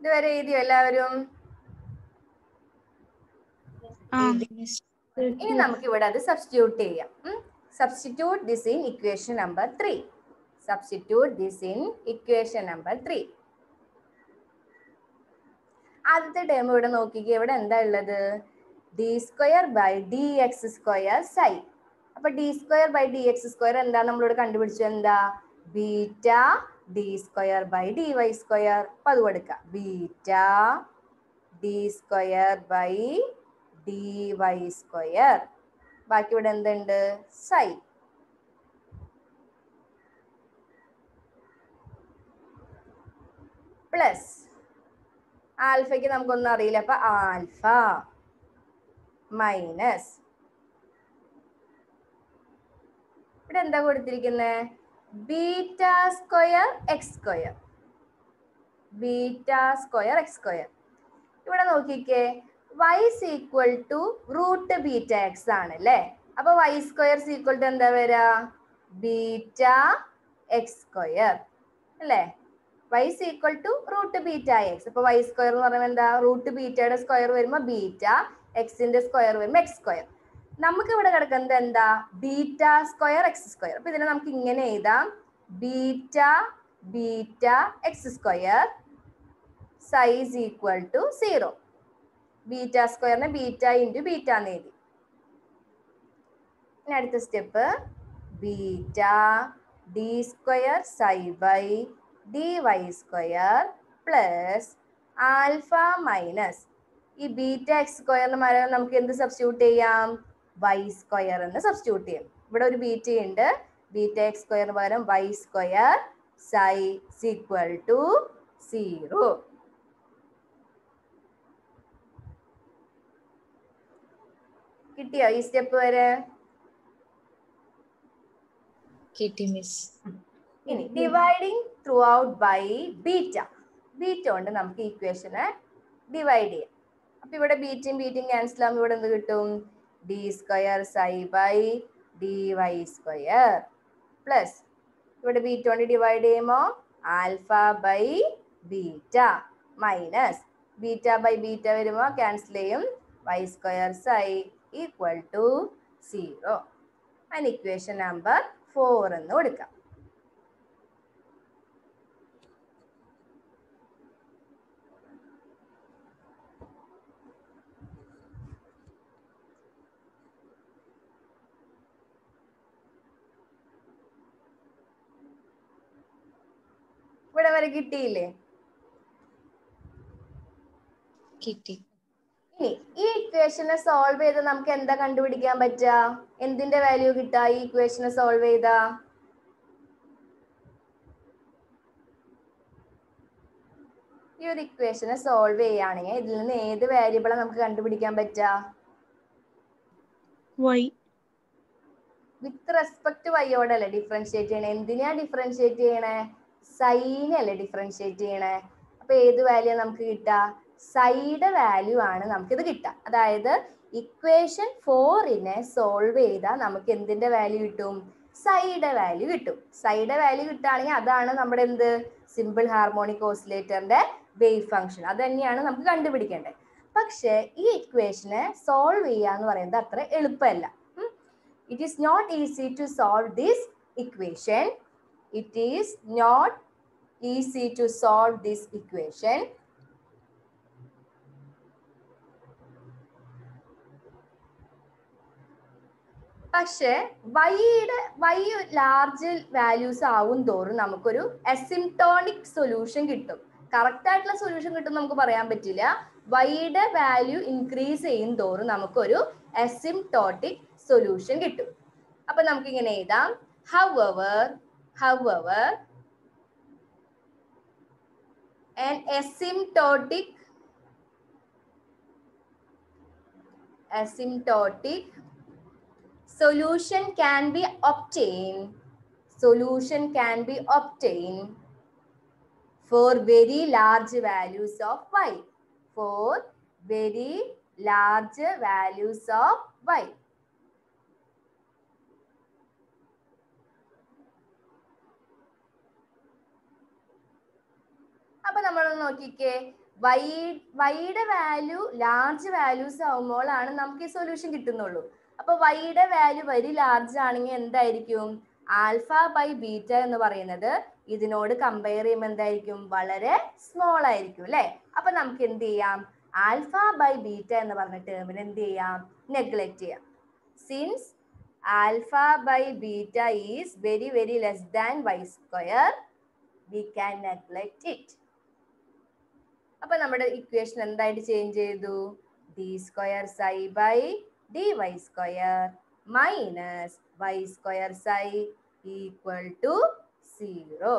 ഇതുവരെ എഴുതിയോ എല്ലാവരും ഇനി നമുക്ക് ഇവിടെ അത് സബ്സ്റ്റിറ്റ്യൂട്ട് ചെയ്യാം substitute this in equation number three substitute this in equation number three ആദ്യത്തെ ടേം ഇവിടെ നോക്കിക്കേ ഇവിടെ എന്താ ഉള്ളത് d square by d x square psi അപ്പൊ d square by d x square എന്താ നമ്മളിവിടെ കണ്ടുപിടിച്ചത് എന്താ beta d square by d y square അപ്പൊ അത് കൊടുക്കാം beta d square by d y square ബാക്കി ഇവിടെ എന്തുണ്ട് സൈ പ്ലസ് ആൽഫയ്ക്ക് നമുക്കൊന്നും അറിയില്ല അപ്പൊ ആൽഫ മൈനസ് ഇവിടെ എന്താ കൊടുത്തിരിക്കുന്നത് beta square x square beta square x square ഇവിടെ നോക്കിക്കേ y equal to root beta x ആണ് അല്ലേ അപ്പൊ വൈ സ്ക്വയർ ഈക്വൽ ടു എന്താ വരാ ബീറ്റ എക്സ് സ്ക്വയർ അല്ലേ y equal to root beta x അപ്പൊ വൈ സ്ക്വയർ എന്ന് പറയുമ്പോൾ എന്താ റൂട്ട് ബീറ്റയുടെ സ്ക്വയർ വരുമ്പോൾ ബീറ്റ എക്സിന്റെ സ്ക്വയർ വരുമ്പോൾ എക്സ് സ്ക്വയർ നമുക്ക് ഇവിടെ കിടക്കുന്നത് എന്താ ബീറ്റ സ്ക്വയർ എക്സ് സ്ക്വയർ അപ്പൊ ഇതിനെ നമുക്ക് ഇങ്ങനെ എഴുതാം beta beta x square psi's equal to zero beta സ്ക്വയറിനെ ബീറ്റ ഇൻറ്റു ബീറ്റ എന്ന് എഴുതി ഇനി അടുത്ത step beta d square psi by d y square plus alpha minus ഈ ബീറ്റ എക്സ് സ്ക്വയറിന് പകരം നമുക്ക് എന്ത് സബ്സ്റ്റിറ്റ്യൂട്ട് ചെയ്യാം വൈ സ്ക്വയർ എന്ന് സബ്സ്റ്റിറ്റ്യൂട്ട് ചെയ്യാം ഇവിടെ ഒരു ബീറ്റ ഉണ്ട് ബീറ്റ എക്സ് സ്ക്വയറിന് പകരം y square psi equal to zero കിട്ടിയോ ഈ സ്റ്റെപ്പ് വരെ കിട്ടി മിസ് ഇനി dividing through out by beta beta കൊണ്ട് നമുക്ക് ഇക്വേഷനെ ഡിവൈഡ് ചെയ്യാം അപ്പൊ ഇവിടെ ബീറ്റയും ബീറ്റയും ക്യാൻസൽ ആകുമ്പോൾ ഇവിടെ എന്ത് കിട്ടും d square psi by d y square plus ഇവിടെ ബീറ്റ കൊണ്ട് ഡിവൈഡ് ചെയ്യുമ്പോൾ alpha by beta minus beta by beta വരുമ്പോൾ ക്യാൻസൽ ചെയ്യും y square psi equal to zero അതിന് ഇക്വേഷൻ നമ്പർ ഫോർ എന്ന് കൊടുക്കാം ഇവിടെ വരെ കിട്ടിയില്ലേ കിട്ടി ഇനി ഈ ഇക്വേഷനെ സോൾവ് ചെയ്ത് നമുക്ക് എന്താ കണ്ടുപിടിക്കാൻ പറ്റുക എന്തിന്റെ വാല്യൂ കിട്ടുക ഈ ഇക്വേഷനെ സോൾവ് ചെയ്താ ഈ ഒരു ഇക്വേഷനെ സോൾവ് ചെയ്യുകയാണെങ്കിൽ ഇതിൽ നിന്ന് ഏത് വേരിയബിളാണ് നമുക്ക് കണ്ടുപിടിക്കാൻ പറ്റുക വൈ വിത്ത് റെസ്പെക്ട് വൈയോടല്ലേ ഡിഫറൻഷിയേറ്റ് ചെയ്യണേ എന്തിനാ ഡിഫറൻഷിയേറ്റ് ചെയ്യണേ സൈനല്ലേ ഡിഫറൻഷിയേറ്റ് ചെയ്യണേ അപ്പൊ ഏത് വാല്യൂ നമുക്ക് കിട്ടുക സൈഡ് വാല്യൂ ആണ് നമുക്കിത് കിട്ടുക അതായത് ഇക്വേഷൻ ഫോറിനെ സോൾവ് ചെയ്താൽ നമുക്ക് എന്തിന്റെ വാല്യൂ കിട്ടും സൈഡ് വാല്യൂ കിട്ടും സൈഡ് വാല്യൂ കിട്ടുകയാണെങ്കിൽ അതാണ് നമ്മുടെ എന്ത് സിമ്പിൾ ഹാർമോണിക് ഓസിലേറ്ററിന്റെ വേവ് ഫംഗ്ഷൻ അത് തന്നെയാണ് നമുക്ക് കണ്ടുപിടിക്കേണ്ടത് പക്ഷേ ഈ ഇക്വേഷനെ സോൾവ് ചെയ്യുക എന്ന് പറയുന്നത് അത്ര എളുപ്പമല്ല it is not easy to solve this equation it is not easy to solve this equation പക്ഷേ വൈയുടെ വൈ ലാർജ് വാല്യൂസ് ആവും തോറും നമുക്കൊരു അസിംടോണിക് സൊല്യൂഷൻ കിട്ടും കറക്റ്റ് ആയിട്ടുള്ള സൊല്യൂഷൻ കിട്ടും നമുക്ക് പറയാൻ പറ്റില്ല വൈയുടെ വാല്യൂ ഇൻക്രീസ് ചെയ്യും തോറും നമുക്കൊരു അസിംടോട്ടിക് സൊല്യൂഷൻ കിട്ടും അപ്പൊ നമുക്ക് ഇങ്ങനെ എഴുതാം however however an asymptotic asymptotic solution can be obtained solution can be obtained for very large values of y for very large values of y അപ്പൊ നമ്മൾ നോക്കിക്കേ വൈ വൈയുടെ വാല്യൂ ലാർജ് വാല്യൂസ് ആവുമ്പോഴാണ് നമുക്ക് ഈ സൊല്യൂഷൻ കിട്ടുന്നുള്ളൂ അപ്പൊ വൈയുടെ വാല്യൂ വെരി ലാർജ് ആണെങ്കിൽ എന്തായിരിക്കും ആൽഫ ബൈ ബീറ്റ എന്ന് പറയുന്നത് ഇതിനോട് കമ്പയർ ചെയ്യുമ്പോൾ എന്തായിരിക്കും വളരെ സ്മോൾ ആയിരിക്കും അല്ലെ അപ്പൊ നമുക്ക് എന്ത് ചെയ്യാം ആൽഫ ബൈ ബീറ്റ എന്ന് പറഞ്ഞ ടേമിന് എന്ത് ചെയ്യാം നെഗ്ലക്ട് ചെയ്യാം since alpha by beta is very very less than y square we can neglect it അപ്പൊ നമ്മുടെ ഇക്വേഷൻ എന്തായിട്ട് ചേഞ്ച് ചെയ്തു d square psi by d y square minus y square psi equal to zero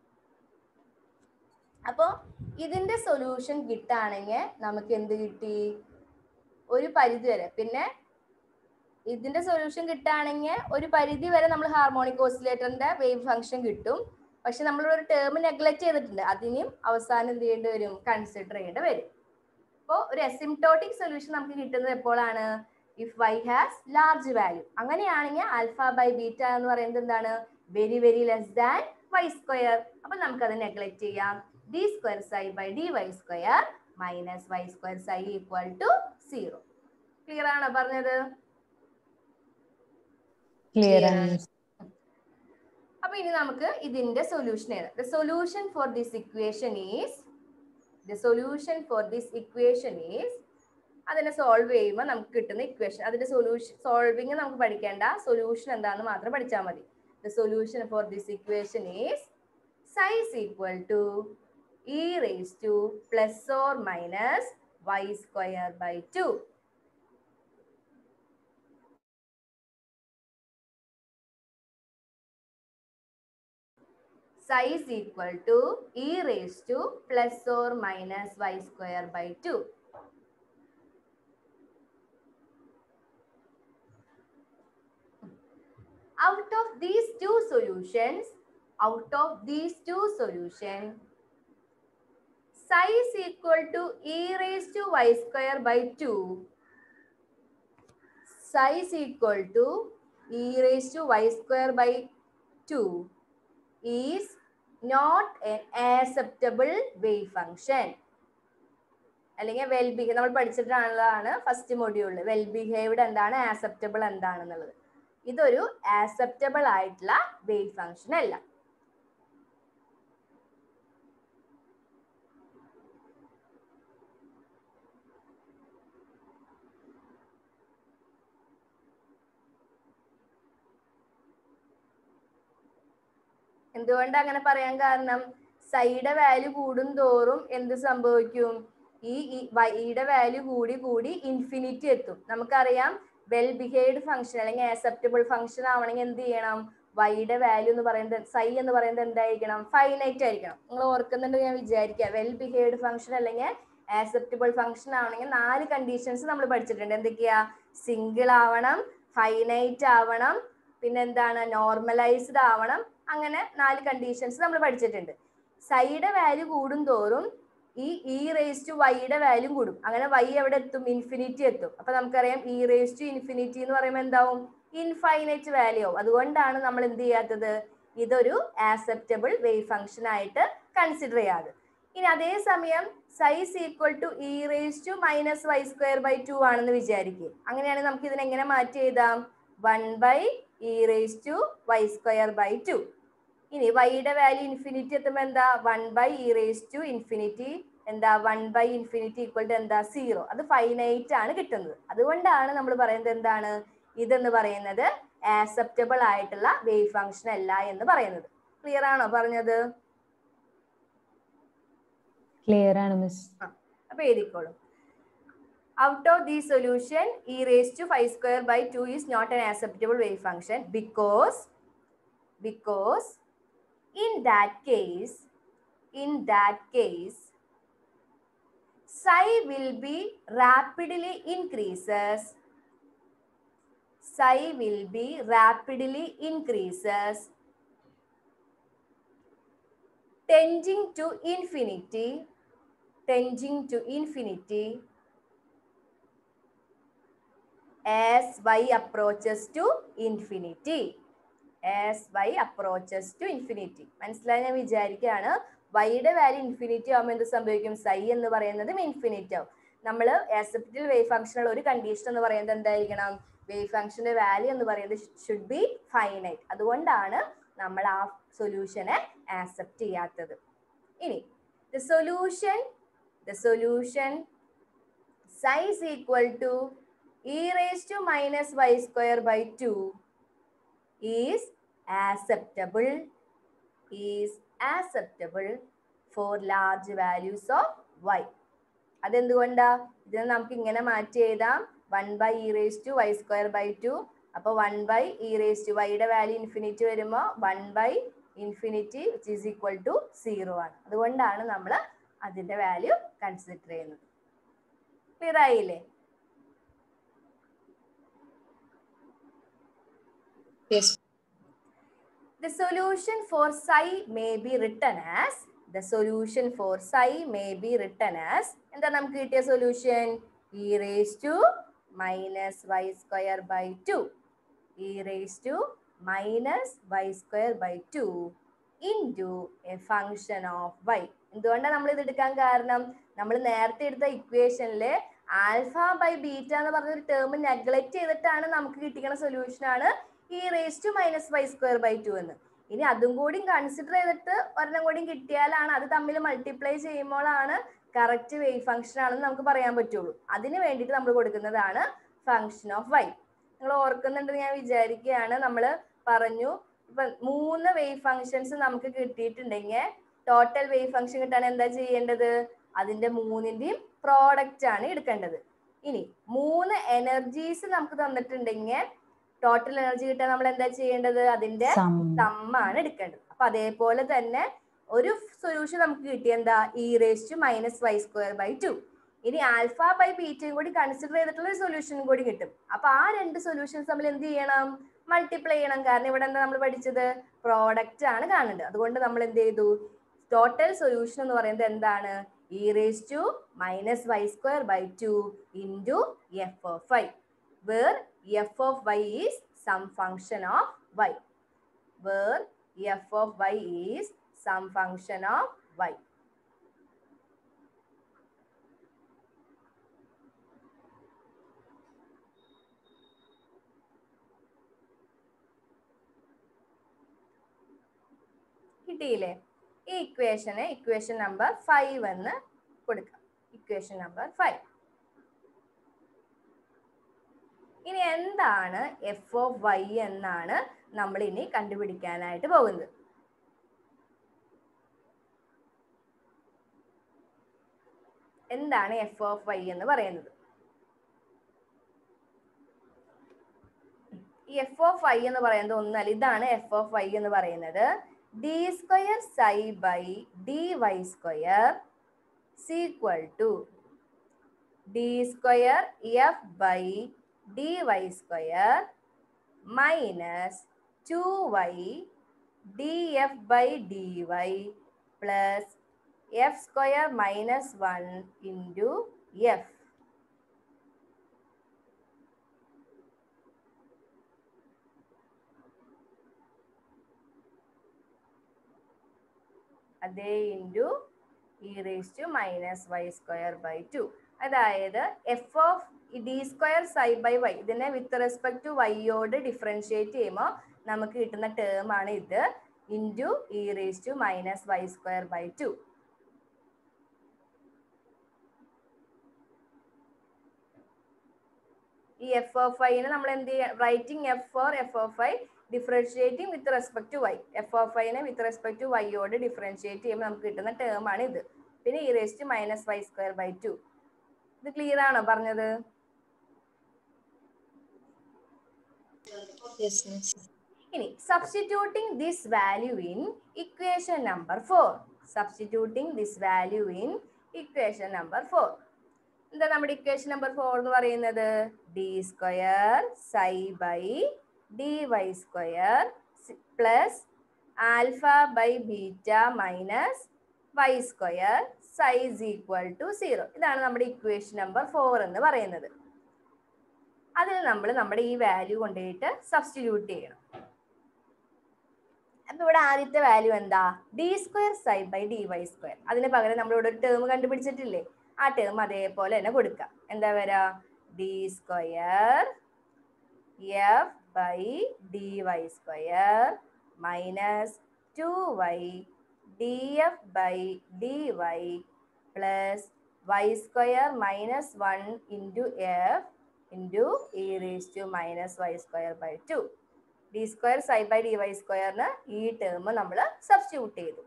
അപ്പോ ഇതിന്റെ solution കിട്ടുകയാണെങ്കിൽ നമുക്ക് എന്ത് കിട്ടി ഒരു പരിധി വരെ പിന്നെ ഇതിന്റെ സൊല്യൂഷൻ കിട്ടുകയാണെങ്കിൽ ഒരു പരിധി വരെ നമ്മൾ ഹാർമോണിക് ഓസിലേറ്ററിന്റെ വേവ് ഫംഗ്ഷൻ കിട്ടും പക്ഷെ നമ്മൾ ഒരു ടേം നെഗ്ലക്ട് ചെയ്തിട്ടുണ്ട് അതിനും അവസാനം എന്ത് ചെയ്യേണ്ടി വരും കൺസിഡർ ചെയ്യേണ്ടി വരും അപ്പോൾ ഒരു എസിംടോട്ടിക് സൊല്യൂഷൻ നമുക്ക് കിട്ടുന്നത് എപ്പോഴാണ് if y has large value അങ്ങനെയാണെങ്കിൽ ആൽഫ ബൈ ബീറ്റ എന്ന് പറയുന്നത് എന്താണ് very very less than y square അപ്പൊ നമുക്ക് അത് നെഗ്ലക്ട് ചെയ്യാം d square psi by d y square minus y square psi equal to zero clear ആണോ പറഞ്ഞത് ക്ലിയർ ആണ് മിസ് അപ്പൊ ഇനി നമുക്ക് ഇതിന്റെ സൊല്യൂഷൻ എഴുതാം the solution for this equation is the solution for this equation is അതിനെ സോൾവ് ചെയ്യുമ്പോൾ നമുക്ക് കിട്ടുന്ന ഇക്വേഷൻ അതിന്റെ സൊല്യൂഷൻ സോൾവിങ് നമുക്ക് പഠിക്കേണ്ട സൊല്യൂഷൻ എന്താണെന്ന് മാത്രം പഠിച്ചാൽ മതി the solution for this equation is psi's equal to e raise to plus or minus y square by two size equal to e raised to plus or minus y square by 2. Out of these two solutions, out of these two solutions, size equal to e raised to y square by 2, size equal to e raised to y square by 2 is not an acceptable wave function അല്ലെങ്കിൽ well behave നമ്മൾ പഠിച്ചിട്ടാണുള്ളതാണ് first മൊഡ്യൂളിൽ well behaved എന്താണ് acceptable എന്താണെന്നുള്ളത് ഇതൊരു acceptable ആയിട്ടുള്ള wave function അല്ല എന്തുകൊണ്ട് അങ്ങനെ പറയാൻ കാരണം സൈയുടെ വാല്യൂ കൂടും തോറും എന്ത് സംഭവിക്കും ഈ വൈയുടെ വാല്യൂ കൂടി കൂടി ഇൻഫിനിറ്റി എത്തും നമുക്കറിയാം വെൽ ബിഹേവ്ഡ് ഫംഗ്ഷൻ അല്ലെങ്കിൽ ആക്സെപ്റ്റബിൾ ഫംഗ്ഷൻ ആവണമെങ്കിൽ എന്ത് ചെയ്യണം വൈയുടെ വാല്യൂ എന്ന് പറയുന്നത് സൈ എന്ന് പറയുന്നത് എന്തായിരിക്കണം ഫൈനൈറ്റ് ആയിരിക്കണം നിങ്ങൾ ഓർക്കുന്നുണ്ടെങ്കിൽ ഞാൻ വിചാരിക്കുക വെൽ ബിഹേവ്ഡ് ഫംഗ്ഷൻ അല്ലെങ്കിൽ ആക്സെപ്റ്റബിൾ ഫംഗ്ഷൻ ആവണമെങ്കിൽ നാല് കണ്ടീഷൻസ് നമ്മൾ പഠിച്ചിട്ടുണ്ട് എന്തൊക്കെയാ സിംഗിൾ ആവണം ഫൈനൈറ്റ് ആവണം പിന്നെ എന്താണ് നോർമലൈസ്ഡ് ആവണം അങ്ങനെ നാല് കണ്ടീഷൻസ് നമ്മൾ പഠിച്ചിട്ടുണ്ട് സൈയുടെ വാല്യൂ കൂടും തോറും ഈ ഇ റേസ് ടു വൈയുടെ വാല്യൂ കൂടും അങ്ങനെ വൈ എവിടെ എത്തും ഇൻഫിനിറ്റി എത്തും അപ്പൊ നമുക്കറിയാം ഇ റേസ് ടു ഇൻഫിനിറ്റി എന്ന് പറയുമ്പോൾ എന്താവും ഇൻഫൈനൈറ്റ് വാല്യൂ ആവും അതുകൊണ്ടാണ് നമ്മൾ എന്ത് ചെയ്യാത്തത് ഇതൊരു ആക്സെപ്റ്റബിൾ വേവ് ഫംഗ്ഷൻ ആയിട്ട് കൺസിഡർ ചെയ്യാതെ ഇനി അതേസമയം psi's equal to e raise to minus y square by two ആണെന്ന് വിചാരിക്കുക അങ്ങനെയാണെങ്കിൽ നമുക്ക് ഇതിനെ എങ്ങനെ മാറ്റി എഴുതാം one by e raise to y square by two ഇനി വൈയുടെ വാല്യൂ ഇൻഫിനിറ്റി എത്തുമ്പോൾ എന്താ one by e raise to infinity എന്താ one by infinity equal to എന്താ സീറോ അത് ഫൈനൈറ്റ് ആണ് കിട്ടുന്നത് അതുകൊണ്ടാണ് നമ്മൾ പറയുന്നത് എന്താണ് ഇതെന്ന് പറയുന്നത് ആക്സെപ്റ്റബിൾ ആയിട്ടുള്ള വേവ് ഫംഗ്ഷൻ അല്ല എന്ന് പറയുന്നത് ക്ലിയർ ആണോ പറഞ്ഞത് ക്ലിയർ ആണ് മിസ് അപ്പൊ എഴുതിക്കോളും out of the solution e raised to 5 square by 2 is not an acceptable wave function because because in that case in that case psi will be rapidly increases psi will be rapidly increases tending to infinity tending to infinity as y approaches to infinity as y approaches to infinity മനസ്സിലായി ഞാൻ വിചാരിക്കുകയാണ് വൈയുടെ value infinity ആകുമ്പോൾ എന്ത് സംഭവിക്കും സൈ എന്ന് പറയുന്നതും infinity ആവും നമ്മൾ ആക്സെപ്റ്റഡ് വേവ് ഫംഗ്ഷനുള്ള ഒരു കണ്ടീഷൻ എന്ന് പറയുന്നത് എന്തായിരിക്കണം വേവ് ഫംഗ്ഷന്റെ വാല്യൂ എന്ന് പറയുന്നത് ഷുഡ് ബി ഫൈനൈറ്റ് അതുകൊണ്ടാണ് നമ്മൾ ആ സൊല്യൂഷനെ ആക്സെപ്റ്റ് ചെയ്യാത്തത് ഇനി the solution the solution psi's equal to e raise to minus y square by two is acceptable is acceptable for large values of y അതെന്തുകൊണ്ടാ ഇതിനെ നമുക്ക് ഇങ്ങനെ മാറ്റി എഴുതാം one by e raise to y square by two അപ്പോൾ one by e raise to വൈയുടെ value infinity വരുമ്പോൾ one by infinity which is equal to zero ആണ് അതുകൊണ്ടാണ് നമ്മൾ അതിന്റെ വാല്യൂ കൺസിഡർ ചെയ്യുന്നത് ക്ലിയർ ആയില്ലേ Yes. The solution for psi may be written as the solution for psi may be written as എന്താ നമുക്ക് കിട്ടിയ solution e raise to minus y square by two e raise to minus y square by two into a function of y എന്തുകൊണ്ടാണ് നമ്മൾ ഇത് എടുക്കാൻ കാരണം നമ്മൾ നേരത്തെ എടുത്ത ഇക്വേഷനിലെ ആൽഫ ബൈ ബീറ്റ എന്ന് പറഞ്ഞ ഒരു ടേം നെഗ്ലക്ട് ചെയ്തിട്ടാണ് നമുക്ക് കിട്ടിക്കുന്ന സൊല്യൂഷൻ ആണ് e raised to minus y square by two എന്ന് ഇനി അതും കൂടി കൺസിഡർ ചെയ്തിട്ട് ഒരെണ്ണം കൂടി കിട്ടിയാലാണ് അത് തമ്മിൽ മൾട്ടിപ്ലൈ ചെയ്യുമ്പോഴാണ് കറക്റ്റ് വേവ് ഫംഗ്ഷൻ ആണെന്ന് നമുക്ക് പറയാൻ പറ്റുള്ളൂ അതിന് വേണ്ടിയിട്ട് നമ്മൾ കൊടുക്കുന്നതാണ് ഫംഗ്ഷൻ ഓഫ് വൈ നിങ്ങൾ ഓർക്കുന്നുണ്ടെന്ന് ഞാൻ വിചാരിക്കുകയാണ് നമ്മൾ പറഞ്ഞു ഇപ്പൊ മൂന്ന് വേവ് ഫംഗ്ഷൻസ് നമുക്ക് കിട്ടിയിട്ടുണ്ടെങ്കിൽ ടോട്ടൽ വേവ് ഫംഗ്ഷൻ കിട്ടാൻ എന്താ ചെയ്യേണ്ടത് അതിന്റെ മൂന്നിന്റെയും പ്രോഡക്റ്റ് ആണ് എടുക്കേണ്ടത് ഇനി മൂന്ന് എനർജീസ് നമുക്ക് തന്നിട്ടുണ്ടെങ്കിൽ ടോട്ടൽ എനർജി കിട്ടാൻ നമ്മൾ എന്താ ചെയ്യേണ്ടത് അതിന്റെ സം സമ്മാണ് എടുക്കേണ്ടത് അപ്പൊ അതേപോലെ തന്നെ ഒരു സൊല്യൂഷൻ നമുക്ക് കിട്ടി എന്താ e raise to minus y square by two ഇനി ആൽഫ ബൈ ബീറ്റയും കൂടി കൺസിഡർ ചെയ്തിട്ടുള്ള ഒരു സൊല്യൂഷനും കൂടി കിട്ടും അപ്പൊ ആ രണ്ട് സൊല്യൂഷൻസ് തമ്മിൽ എന്ത് ചെയ്യണം മൾട്ടിപ്ലൈ ചെയ്യണം കാരണം ഇവിടെ എന്താ നമ്മൾ പഠിച്ചത് പ്രോഡക്റ്റ് ആണ് കാണേണ്ടത് അതുകൊണ്ട് നമ്മൾ എന്ത് ചെയ്തു ടോട്ടൽ സൊല്യൂഷൻ എന്ന് പറയുന്നത് എന്താണ് e raise to minus y square by two into f of y where f of y is some function of y where f of y is some function of y കിട്ടിയില്ലേ ഈ ഇക്വേഷന് equation number five എന്ന് കൊടുക്കാം equation number five ഇനി എന്താണ് F of Y എന്നാണ് നമ്മൾ ഇനി കണ്ടുപിടിക്കാനായിട്ട് പോകുന്നത് എന്താണ് എഫ് ഓഫ് വൈ എന്ന് പറയുന്നത് ഈ എഫ് ഓഫ് വൈ എന്ന് പറയുന്നത് ഒന്നല്ല ഇതാണ് എഫ് ഓഫ് വൈ എന്ന് പറയുന്നത് d square psi by d y square is equal to d square f by d y square minus two y d f by d y plus f square minus one into f അതേ into e raise to minus y square by two അതായത് f of d square psi by y ഇതിനെ with respect to വൈയോട് differentiate ചെയ്യുമ്പോൾ നമുക്ക് കിട്ടുന്ന term ആണ് ഇത് into e raise to minus y square by two ഈ എഫ് ഓഫ് ഐനെ നമ്മൾ എന്ത് ചെയ്യാം writing f for f of I differentiating with respect to y f of ഐനെ വിത്ത് റെസ്പെക്ട് ടു വൈയോട് ഡിഫറൻഷിയേറ്റ് ചെയ്യുമ്പോൾ നമുക്ക് കിട്ടുന്ന ടേം ആണ് ഇത് പിന്നെ e raise to minus y square by two ഇത് ക്ലിയർ ആണോ പറഞ്ഞത് Yes, miss. ഇനി substituting this value in equation number four substituting this value in equation number four എന്താ നമ്മുടെ ഇക്വേഷൻ നമ്പർ ഫോർ എന്ന് പറയുന്നത് d square psi by d y square plus alpha by beta minus y square psi's equal to zero ഇതാണ് നമ്മുടെ equation number four എന്ന് പറയുന്നത് അതിൽ നമ്മൾ നമ്മുടെ ഈ വാല്യൂ കൊണ്ടുപോയിട്ട് സബ്സ്റ്റിറ്റ്യൂട്ട് ചെയ്യണം അപ്പൊ അപ്പൊ ഇവിടെ ആദ്യത്തെ വാല്യൂ എന്താ d square psi by d y square അതിന് പകരം നമ്മൾ ഇവിടെ ഒരു ടേം കണ്ടുപിടിച്ചിട്ടില്ലേ ആ ടേം അതേപോലെ തന്നെ കൊടുക്കാം എന്താ വരാ d square f by d y square minus two y d f by d y plus y square minus one into f into e raise to minus y square by two d square psi by d y സ്ക്വയറിന് ഈ term നമ്മൾ substitute ചെയ്തു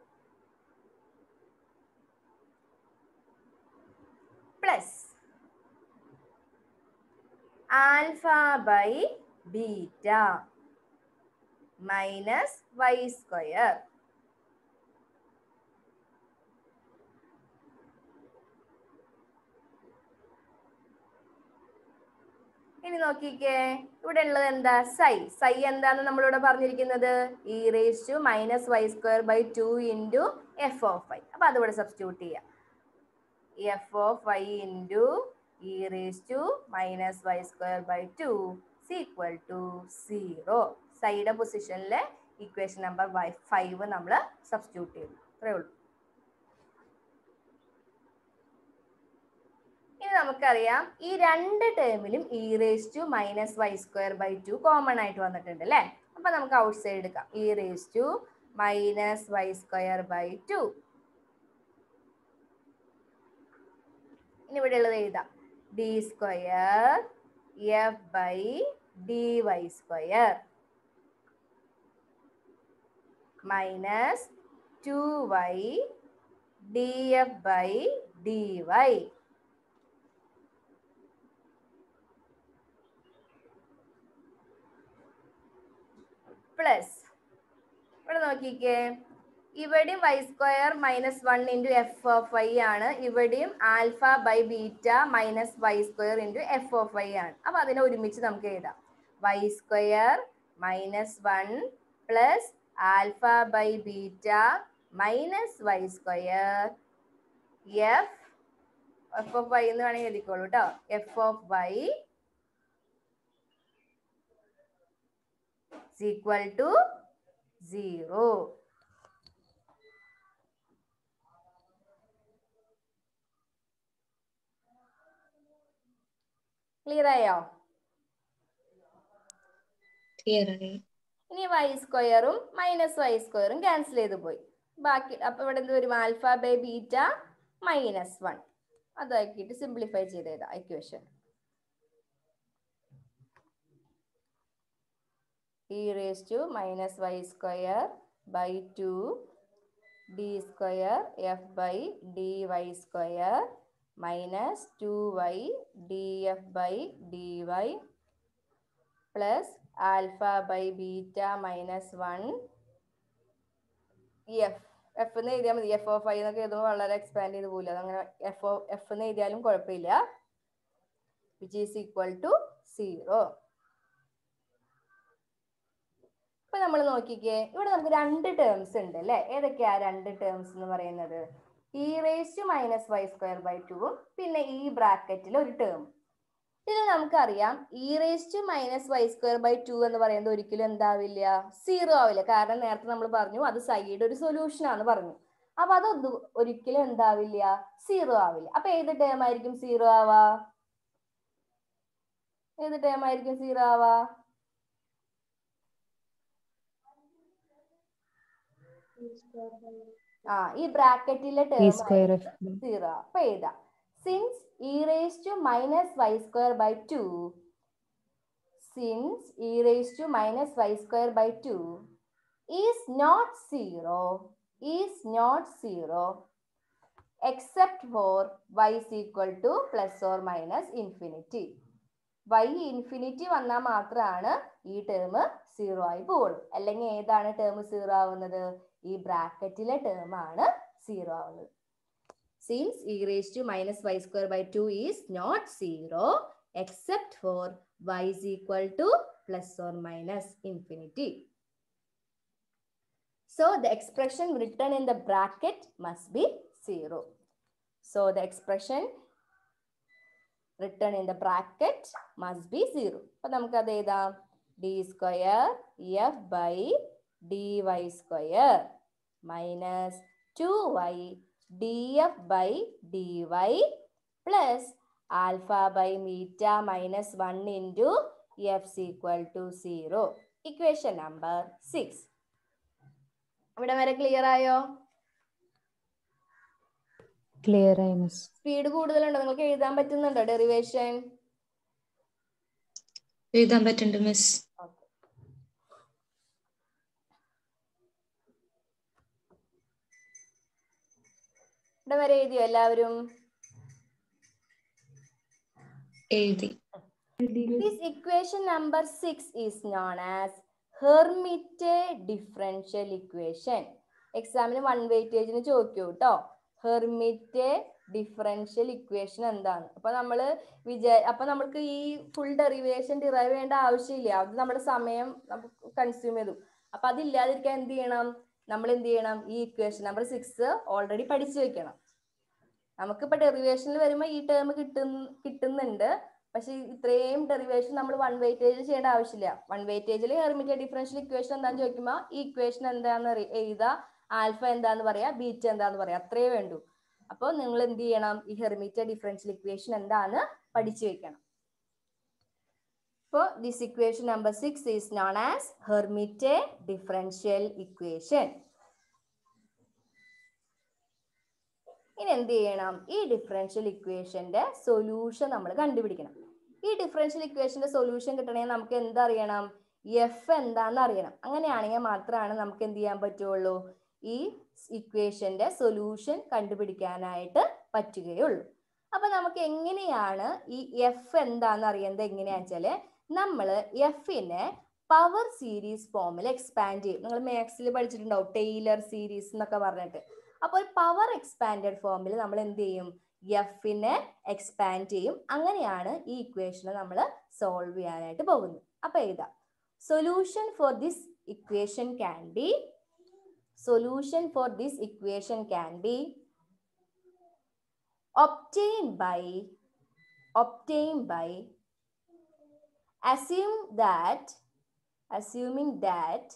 plus alpha by beta minus y square ഇനി നോക്കിക്കേ ഇവിടെ ഉള്ളത് എന്താ സൈ സൈ എന്താന്ന് നമ്മളിവിടെ പറഞ്ഞിരിക്കുന്നത് e raise to minus y square by two into f of y അപ്പൊ അതിവിടെ സബ്സ്റ്റിറ്റ്യൂട്ട് ചെയ്യാം f of y into e raise to minus y square by two equal to zero സൈയുടെ പൊസിഷനിലെ ഇക്വേഷൻ നമ്പർ വൈ ഫൈവ് നമ്മൾ substitute ചെയ്തു അത്രേ ഉള്ളൂ ഇനി നമുക്കറിയാം ഈ രണ്ട് ടേമിലും e raise to minus y square by two common ആയിട്ട് വന്നിട്ടുണ്ട് അല്ലേ അപ്പൊ നമുക്ക് ഔട്ട് സൈഡ് എടുക്കാം e raise to minus y square by two ഇനി ഇവിടെ ഉള്ളത് എഴുതാം d square f by d y square minus two y d f by d y plus ഇവിടെ നോക്കിക്കേ ഇവിടെയും y square minus one into f of y ആണ് ഇവിടെയും alpha by beta minus y square into f of y ആണ് അപ്പൊ അതിനെ ഒരുമിച്ച് നമുക്ക് എഴുതാം y square minus one plus alpha by beta minus y square f f of y എന്ന് വേണമെങ്കിൽ എഴുതിക്കോളൂ കേട്ടോ f of y is equal to 0. Clear ആയോ ക്ലിയർ ആയി ഇനി വൈ സ്ക്വയറും മൈനസ് വൈ സ്ക്വയറും ക്യാൻസൽ ചെയ്ത് പോയി ബാക്കി അപ്പൊ ഇവിടെ എന്ത് വരും alpha by beta minus one അതാക്കിയിട്ട് സിംപ്ലിഫൈ ചെയ്ത് എഴുതാം equation e raised to minus y square by 2 d square f by dy square minus 2y df by dy plus alpha by beta minus 1 f f എന്ന് എഴുതിയാൽ മതി F of I എന്നൊക്കെ എഴുതുമ്പോൾ വളരെ expand ചെയ്ത് പോകില്ല അതങ്ങനെ എഫ് എഫ് എന്ന് എഴുതിയാലും കുഴപ്പമില്ല which is equal to zero ഇപ്പൊ നമ്മൾ നോക്കിക്കേ ഇവിടെ നമുക്ക് രണ്ട് ടേംസ് ഉണ്ട് അല്ലെ ഏതൊക്കെയാ രണ്ട് ടേംസ് എന്ന് പറയുന്നത് e raise to minus y square by ടുവും പിന്നെ ഈ ബ്രാക്കറ്റിൽ ഒരു ടേം ഇതിൽ നമുക്കറിയാം e raise to minus y square by two എന്ന് പറയുന്നത് ഒരിക്കലും എന്താവില്ല സീറോ ആവില്ല കാരണം നേരത്തെ നമ്മൾ പറഞ്ഞു അത് സൈഡ് ഒരു സൊല്യൂഷൻ ആണ് പറഞ്ഞു അപ്പൊ അത് ഒന്നും ഒരിക്കലും എന്താവില്ല സീറോ ആവില്ല അപ്പൊ ഏത് ടേം ആയിരിക്കും സീറോ ആവാ ഏത് ടേം ആയിരിക്കും സീറോ ആവാ ആ ഈ ബ്രാക്കറ്റിലെ ഈ ടേം സ്ക്വയർ ഓഫ് സീറോ അപ്പൊ എഴുതാം since e raise to minus y square by two since e raise to minus y square by two is not zero is not zero except for y is equal to plus or minus infinity y infinity വന്നാൽ മാത്രമാണ് ഈ term zero ആയി പോകുള്ളൂ അല്ലെങ്കിൽ ഏതാണ് term zero ആവുന്നത് ഈ ബ്രാക്കറ്റിലെ ടേം ആണ് സീറോ ആവുന്നത് since e raise to minus y square by two is not zero except for y is equal to plus or minus infinity So the expression written in the bracket must be zero. So the expression written in the bracket must be zero. അപ്പൊ നമുക്കത് എഴുതാം d square f by d y square minus two y d f by d y plus alpha by beta minus one into f equal to zero equation number six ഇവിടെ വരെ clear ആയോ clear ആയി miss speed കൂടുതലുണ്ടോ നിങ്ങൾക്ക് എഴുതാൻ പറ്റുന്നുണ്ടോ derivation എഴുതാൻ പറ്റുന്നുണ്ട് miss ഇവിടെ വരെ എഴുതിയോ എല്ലാവരും എഴുതി This equation number 6 is known as Hermite differential equation. എക്സാമിന് വൺ വെയിറ്റേജിന് ചോദിക്കൂ കേട്ടോ ഹെർമിറ്റ് ഡിഫറൻഷ്യൽ ഇക്വേഷൻ എന്താണ് അപ്പൊ നമ്മൾ വിചാ അപ്പൊ നമുക്ക് ഈ ഫുൾ ഡെറിവേഷൻ ഡിറൈവ് ചെയ്യേണ്ട ആവശ്യമില്ല അത് നമ്മുടെ സമയം നമുക്ക് കൺസ്യൂം ചെയ്തു അപ്പൊ അതില്ലാതിരിക്കാൻ എന്ത് ചെയ്യണം നമ്മൾ എന്ത് ചെയ്യണം ഈ ഇക്വേഷൻ നമ്പർ സിക്സ് ഓൾറെഡി പഠിച്ചു വെക്കണം നമുക്കിപ്പോ ഡെറിവേഷനിൽ വരുമ്പോൾ ഈ ടേം കിട്ടുന്ന കിട്ടുന്നുണ്ട് പക്ഷെ ഇത്രയും ഡെറിവേഷൻ നമ്മൾ വൺ വെയിറ്റേജ് ചെയ്യേണ്ട ആവശ്യമില്ല വൺ വെയിറ്റേജിൽ ഹെർമിറ്റ ഡിഫറൻഷ്യൽ ഇക്വേഷൻ എന്താന്ന് ചോദിക്കുമ്പോൾ ഈ ഇക്വേഷൻ എന്താന്ന് അറിയ- എഴുതുക ആൽഫ എന്താന്ന് പറയാ ബീറ്റ എന്താന്ന് പറയാ അത്രേ വേണ്ടൂ അപ്പോൾ നിങ്ങൾ എന്ത് ചെയ്യണം ഈ ഹെർമിറ്റ ഡിഫറൻഷ്യൽ ഇക്വേഷൻ എന്താണ് പഠിച്ചു വെക്കണം അപ്പോൾ this equation number six is known as Hermite differential equation ഇനി എന്ത് ചെയ്യണം ഈ ഡിഫറൻഷ്യൽ ഇക്വേഷന്റെ സൊല്യൂഷൻ നമ്മൾ കണ്ടുപിടിക്കണം ഈ ഡിഫറൻഷ്യൽ ഇക്വേഷന്റെ സൊല്യൂഷൻ കിട്ടണമെങ്കിൽ നമുക്ക് എന്തറിയണം എഫ് എന്താണെന്ന് അറിയണം അങ്ങനെയാണെങ്കിൽ മാത്രമാണ് നമുക്ക് എന്ത് ചെയ്യാൻ പറ്റുള്ളൂ ഈ ഇക്വേഷന്റെ സൊല്യൂഷൻ കണ്ടുപിടിക്കാനായിട്ട് പറ്റുകയുള്ളൂ അപ്പൊ നമുക്ക് എങ്ങനെയാണ് ഈ എഫ് എന്താണെന്ന് അറിയുന്നത് എങ്ങനെയാണെന്ന് വെച്ചാല് നമ്മൾ എഫിനെ പവർ സീരീസ് ഫോമിൽ എക്സ്പാൻഡ് ചെയ്യും നിങ്ങൾ മാത്സിൽ പഠിച്ചിട്ടുണ്ടാവും ടെയ്ലർ സീരീസ് എന്നൊക്കെ പറഞ്ഞിട്ട് അപ്പോൾ പവർ എക്സ്പാൻഡഡ് ഫോമിൽ നമ്മൾ എന്ത് ചെയ്യും എഫിനെ എക്സ്പാൻഡ് ചെയ്യും അങ്ങനെയാണ് ഈ ഇക്വേഷനെ നമ്മൾ സോൾവ് ചെയ്യാനായിട്ട് പോകുന്നത് അപ്പൊ എഴുതാം solution for this equation can be solution for this equation can be obtained by obtained by assume that assuming that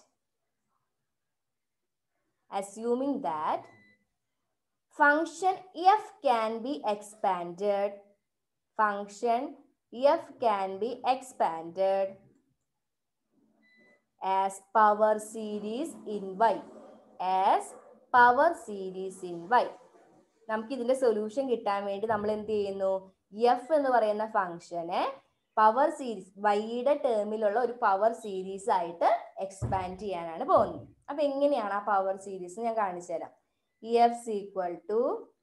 assuming that function f can be expanded function f can be expanded as power series in y as power series in y നമുക്ക് ഇതിന്റെ solution കിട്ടാൻ വേണ്ടി നമ്മൾ എന്ത് ചെയ്യുന്നു F എന്ന് പറയുന്ന ഫംഗ്ഷനെ പവർ സീരീസ് വൈയുടെ ടേമിലുള്ള ഒരു പവർ സീരീസ് ആയിട്ട് എക്സ്പാൻഡ് ചെയ്യാനാണ് പോകുന്നത് അപ്പൊ എങ്ങനെയാണ് ആ പവർ സീരീസ് ഞാൻ കാണിച്ചു തരാം f equal to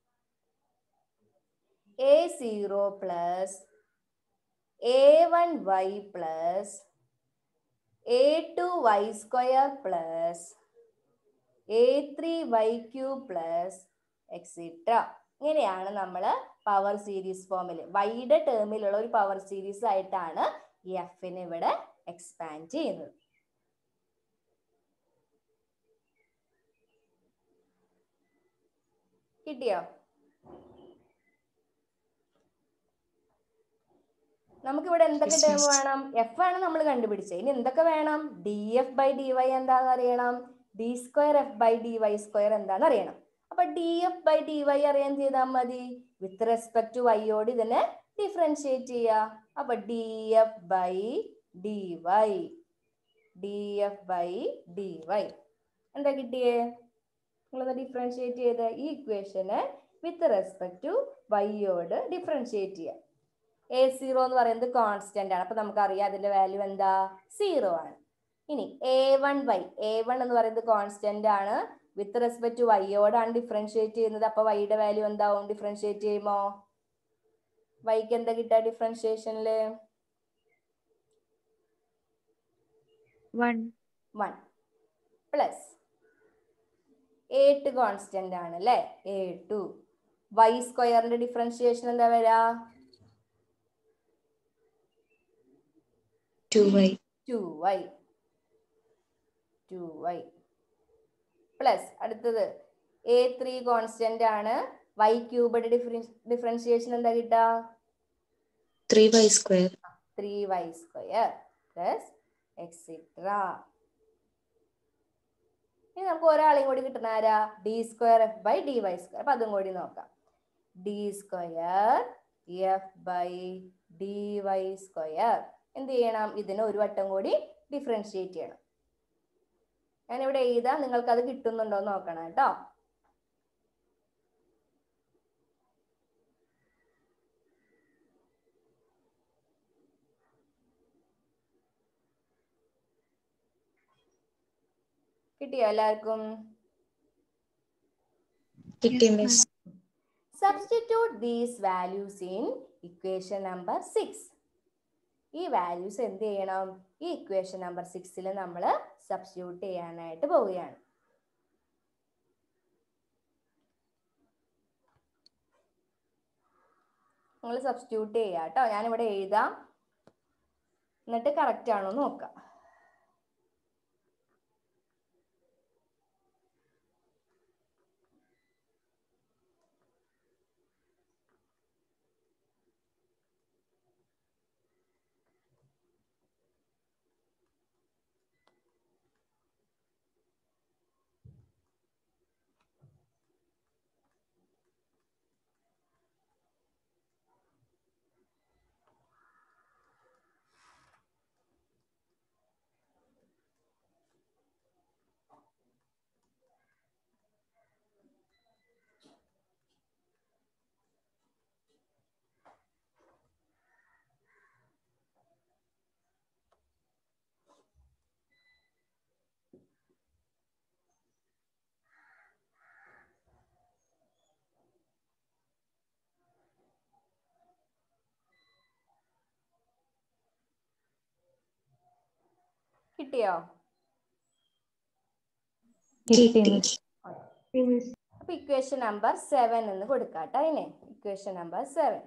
a zero plus a one y plus a two y square plus a three y cube plus extra ഇങ്ങനെയാണ് നമ്മൾ പവർ സീരീസ് ഫോമിൽ വൈയുടെ ടേമിലുള്ള ഒരു പവർ സീരീസ് ആയിട്ടാണ് എഫിനെ ഇവിടെ എക്സ്പാൻഡ് ചെയ്യുന്നത് കിട്ടിയോ നമുക്ക് ഇവിടെ എന്തൊക്കെ Yes, ടേം yes. വേണം എഫ് ആണ് നമ്മൾ കണ്ടുപിടിച്ചത് ഇനി എന്തൊക്കെ വേണം d f by d y എന്താണെന്ന് അറിയണം d square f by d y square എന്താണെന്ന് അറിയണം അപ്പൊ d f by d y അറിയാൻ ചെയ്താൽ മതി വിത്ത് റെസ്പെക്ട് ടു വൈയോട് ഇതിനെ ഡിഫറൻഷിയേറ്റ് ചെയ്യുക അപ്പൊ d f by d y d f by d y എന്താ കിട്ടിയേ നിങ്ങളത് ഡിഫറൻഷിയേറ്റ് ചെയ്ത ഈ ഇക്വേഷനെ വിത്ത് റെസ്പെക്ട് ടു വൈയോട് ഡിഫറൻഷിയേറ്റ് ചെയ്യുക എ സീറോ എന്ന് പറയുന്നത് കോൺസ്റ്റന്റ് ആണ് അപ്പൊ നമുക്കറിയാം അതിന്റെ വാല്യൂ എന്താ സീറോ ആണ് ഇനി a one y a one എന്ന് പറയുന്നത് കോൺസ്റ്റന്റ് ആണ് വിത്ത് റെസ്പെക്ട് ടു വൈയോടാണ് ഡിഫറൻഷിയേറ്റ് ചെയ്യുന്നത് അപ്പൊ വൈയുടെ വാല്യൂ എന്താവും ഡിഫറൻഷിയേറ്റ് ചെയ്യുമോ വൈക്ക് എന്താ കിട്ടുക ഡിഫറൻഷിയേഷനില് വൺ വൺ പ്ലസ് എട്ട് കോൺസ്റ്റന്റ് ആണ് അല്ലേ എ ടു വൈ സ്ക്വയറിന്റെ ഡിഫറൻഷിയേഷൻ എന്താ വരാ two y two y two y plus അടുത്തത് എ ത്രീ കോൺസ്റ്റന്റ് ആണ് വൈ ക്യൂബിന്റെ ഡിഫറൻഷിയേഷൻ എന്താ കിട്ടുക three y square three y square plus extra ഇനി നമുക്ക് ഒരാളെയും കൂടി കിട്ടുന്ന ആരാ d square f by d y square അപ്പൊ അതും കൂടി നോക്കാം d square f by d y square എന്ത് ചെയ്യണം ഇതിനെ ഒരു വട്ടം കൂടി ഡിഫറൻഷിയേറ്റ് ചെയ്യണം ഞാനിവിടെ എഴുതാം നിങ്ങൾക്ക് അത് കിട്ടുന്നുണ്ടോ എന്ന് നോക്കണം കേട്ടോ കിട്ടിയോ എല്ലാവർക്കും കിട്ടി miss substitute these values in equation number six ഈ വാല്യൂസ് എന്ത് ചെയ്യണം ഈ ഇക്വേഷൻ നമ്പർ സിക്സിൽ നമ്മൾ സബ്സ്റ്റിറ്റ്യൂട്ട് ചെയ്യാനായിട്ട് പോവുകയാണ് നിങ്ങൾ സബ്സ്റ്റിറ്റ്യൂട്ട് ചെയ്യുക കേട്ടോ ഞാനിവിടെ എഴുതാം എന്നിട്ട് കറക്റ്റ് ആണോ എന്ന് നോക്കാം കിട്ടിയോ കിട്ടി മിസ് അപ്പൊ ഇക്വേഷൻ നമ്പർ സെവൻ എന്ന് കൊടുക്കാട്ടോ അതിനെ equation number seven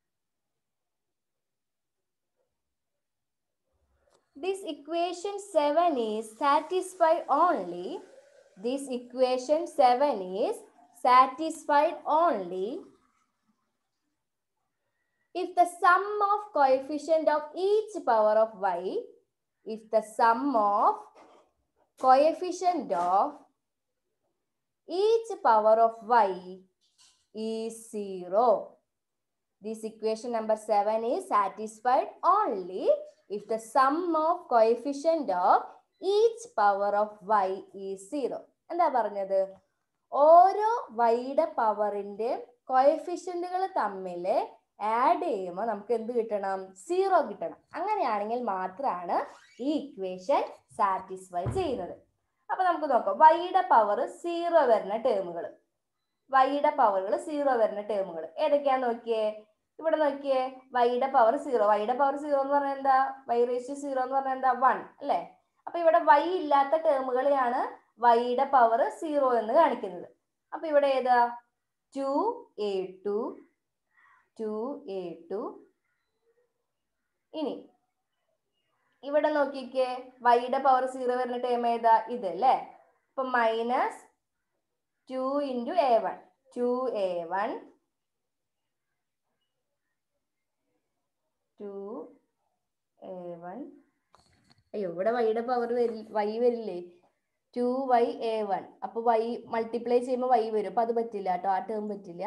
this equation seven is satisfied only this equation seven is satisfied only if the sum of coefficient of each power of y if the sum of coefficient of each power of y is 0. This equation number 7 is satisfied only if the sum of coefficient of each power of y is 0. എന്താ പറഞ്ഞത് ഓരോ വൈയുടെ പവറിന്റെ കോയഫിഷ്യന്റുകൾ തമ്മിൽ add ചെയ്യുമ്പോൾ നമുക്ക് എന്ത് കിട്ടണം സീറോ കിട്ടണം അങ്ങനെയാണെങ്കിൽ മാത്രമാണ് ഈ ഇക്വേഷൻ സാറ്റിസ്ഫൈ ചെയ്യുന്നത് അപ്പൊ നമുക്ക് നോക്കാം വൈയുടെ പവർ സീറോ വരുന്ന ടേമുകൾ വൈയുടെ പവറുകൾ സീറോ വരുന്ന ടേമുകൾ ഏതൊക്കെയാ നോക്കിയേ ഇവിടെ നോക്കിയേ വൈയുടെ പവർ സീറോ വൈയുടെ പവർ സീറോ എന്ന് പറഞ്ഞാൽ എന്താ വൈ റേസ്റ്റ് സീറോ എന്ന് പറഞ്ഞാൽ എന്താ വൺ അല്ലേ അപ്പൊ ഇവിടെ വൈ ഇല്ലാത്ത ടേമുകളെയാണ് വൈയുടെ പവർ സീറോ എന്ന് കാണിക്കുന്നത് അപ്പൊ ഇവിടെ ഏതാ two a two two a two ഇനി ഇവിടെ നോക്കിക്കേ വൈയുടെ പവർ സീറോ വരുന്ന ടേം ഏതാ ഇത് അല്ലേ അപ്പൊ minus two into a one two a one two a one അയ്യോ ഇവിടെ വൈയുടെ പവർ വരി വൈ വരില്ലേ ടു വൈ എ വൺ അപ്പൊ വൈ മൾട്ടിപ്ലൈ ചെയ്യുമ്പോൾ വൈ വരും അപ്പൊ അത് പറ്റില്ല കേട്ടോ ആ ടേം പറ്റില്ല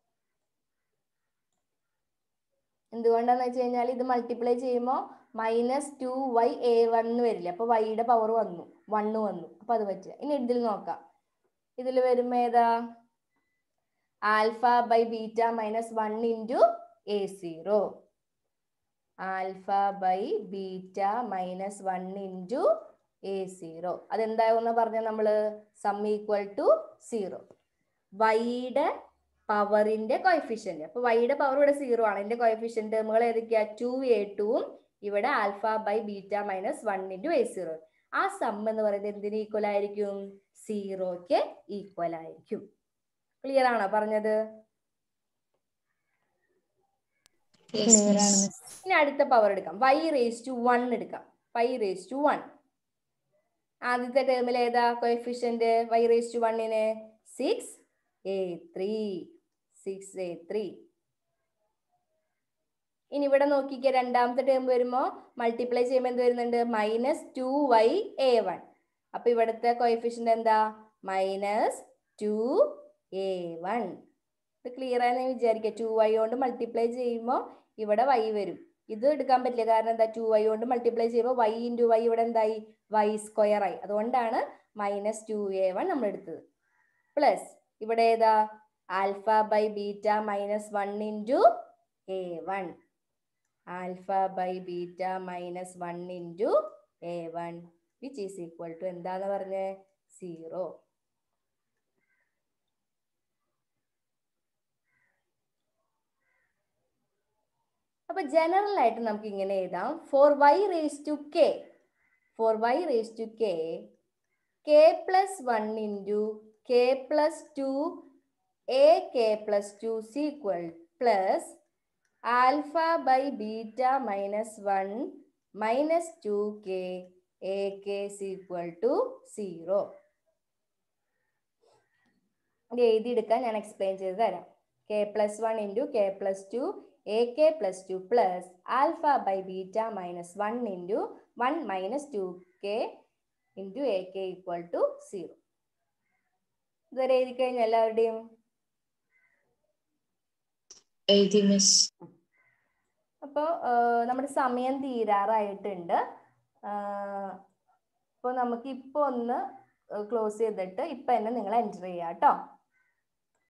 എന്തുകൊണ്ടാന്ന് വെച്ച് കഴിഞ്ഞാൽ ഇത് മൾട്ടിപ്ലൈ ചെയ്യുമ്പോൾ minus two y a one എന്ന് വരില്ല അപ്പൊ വൈയുടെ പവർ വന്നു വണ്ണ് വന്നു അപ്പൊ അത് പറ്റില്ല ഇനി ഇതിൽ നോക്കാം ഇതിൽ വരുമ്പോ ഏതാ alpha by beta minus one into a zero alpha by beta minus one into a zero അതെന്താകുന്ന പറഞ്ഞ നമ്മള് സം ഈക്വൽ ടു സീറോ വൈയുടെ പവറിന്റെ കോയിഫിഷ്യന്റ് അപ്പൊ വൈയുടെ പവർ ഇവിടെ സീറോ ആണ് ഇതിന്റെ കോയിഫിഷ്യന്റ് ടേമുകൾ ഏതൊക്കെയാ ടു എ ടുവും ഇവിടെ alpha by beta minus one into a zero ആ സം എന്ന് പറയുന്നത് എന്തിന് ഈക്വൽ ആയിരിക്കും സീറോക്ക് ഈക്വൽ ആയിരിക്കും ക്ലിയർ ആണോ പറഞ്ഞത് Yes, ക്ലിയർ ആണ് miss. മിസ് ഇനി അടുത്ത പവർ എടുക്കാം വൈ റേസ് ടു വൺ എടുക്കാം വൈ റേസ് ടു വൺ ആദ്യത്തെ ടേമിൽ ഏതാ കോഎഫിഷ്യന്റ് വൈ റേസ് ടു വണ്ണിന് six a three six a three ഇനി ഇവിടെ നോക്കിക്കേ രണ്ടാമത്തെ ടേം വരുമ്പോൾ മൾട്ടിപ്ലൈ ചെയ്യുമ്പോൾ എന്ത് വരുന്നുണ്ട് minus two y a one അപ്പൊ ഇവിടുത്തെ കോയിഫിഷ്യന്റ് എന്താ മൈനസ് ടു എ വൺ ഇത് ക്ലിയർ ആയെന്ന് ഞാൻ വിചാരിക്കുക ടു വൈ കൊണ്ട് മൾട്ടിപ്ലൈ ചെയ്യുമ്പോൾ ഇവിടെ വൈ വരും ഇത് എടുക്കാൻ പറ്റില്ല കാരണം എന്താ ടു വൈ കൊണ്ട് മൾട്ടിപ്ലൈ ചെയ്യുമ്പോൾ വൈ ഇൻറ്റു വൈ ഇവിടെ എന്തായി വൈ സ്ക്വയർ ആയി അതുകൊണ്ടാണ് മൈനസ് ടു എ വൺ നമ്മൾ എടുത്തത് പ്ലസ് ഇവിടെ ഏതാ alpha by beta minus one into a one alpha by beta minus one into a one which is equal to എന്താന്ന് പറഞ്ഞേ സീറോ അപ്പൊ ജനറൽ ആയിട്ട് നമുക്ക് ഇങ്ങനെ എഴുതാം for y raise to k for y raise to k k plus one into k plus two a k plus two is equal plus alpha by beta minus one minus two k a k is equal to zero ഇത് എഴുതിയെടുക്കാൻ ഞാൻ explain ചെയ്ത് തരാം k plus one into k plus two a k plus two plus alpha by beta minus one into one minus two k into a k equal to zero ഇതുവരെ എഴുതി കഴിഞ്ഞ എല്ലാവരുടെയും എഴുതി miss അപ്പോൾ നമ്മുടെ സമയം തീരാറായിട്ടുണ്ട് അപ്പോൾ നമുക്ക് ഇപ്പോൾ ഒന്ന് ക്ലോസ് ചെയ്തിട്ട് ഇപ്പം തന്നെ നിങ്ങൾ എൻറ്റർ ചെയ്യാം കേട്ടോ